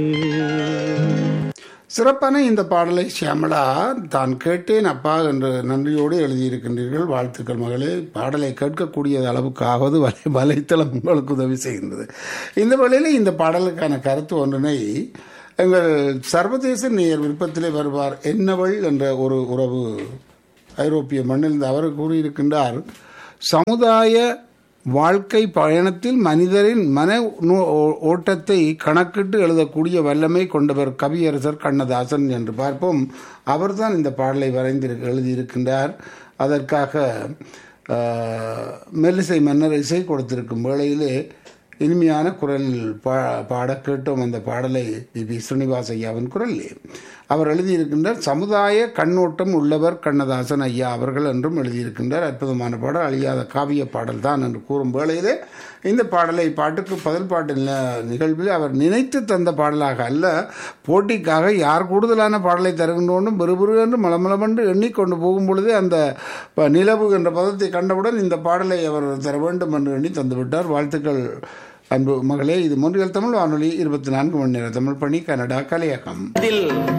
சிறப்பான இந்த பாடலை சியாமளா தான் கேட்டேன் அப்பா என்று நன்றியோடு எழுதியிருக்கின்றீர்கள் வாழ்த்துக்கள் மகளே பாடலை கேட்கக்கூடிய அளவுக்காவது வலை வலைத்தளம் உங்களுக்கு உதவி செய்கின்றது இந்த வேளையில் இந்த பாடலுக்கான கருத்து ஒன்றினை எங்கள் சர்வதேச நேயர் விருப்பத்திலே வருவார் என்னவள் என்ற ஒரு உறவு ஐரோப்பிய மண்ணில் அவர் கூறியிருக்கின்றார் சமுதாய வாழ்க்கை பயணத்தில் மனிதரின் மன நோ- ஓ- ஓட்டத்தை கணக்கிட்டு எழுதக்கூடிய வல்லமை கொண்டவர் கவியரசர் கண்ணதாசன் என்று பார்ப்போம் அவர்தான் இந்த பாடலை வரைந்து எழுதியிருக்கின்றார் அதற்காக ஆஹ், மெல்லிசை மன்னர் இசை கொடுத்திருக்கும் வேளையிலே இனிமையான குரலில் பா பாட கேட்டோம் அந்த பாடலை பி ஸ்ரீனிவாஸ் ஐயாவின் குரலிலே அவர் எழுதியிருக்கின்றார் சமுதாய கண்ணோட்டம் உள்ளவர் கண்ணதாசன் ஐயா அவர்கள் என்றும் எழுதியிருக்கின்றார் அற்புதமான பாடல் அழியாத காவிய பாடல் தான் என்று கூறும் வேளையிலே இந்த பாடலை பாட்டுக்கு பதில் பாட்டு நில- நிகழ்வில் அவர் நினைத்து தந்த பாடலாக அல்ல போட்டிக்காக யார் கூடுதலான பாடலை தருகின்றோண்டும் பெருபெரு என்று மலமளமென்று எண்ணிக்கொண்டு போகும் பொழுதே அந்த ப- நிலவு என்ற பதத்தை கண்டவுடன் இந்த பாடலை அவர் தர வேண்டும் என்று எண்ணி தந்துவிட்டார் வாழ்த்துக்கள் அன்பு மகளே இது மூன்றியல் தமிழ் வானொலி இருபத்தி நான்கு மணி நேர தமிழ் பணி கனடா கலையகம் இதில்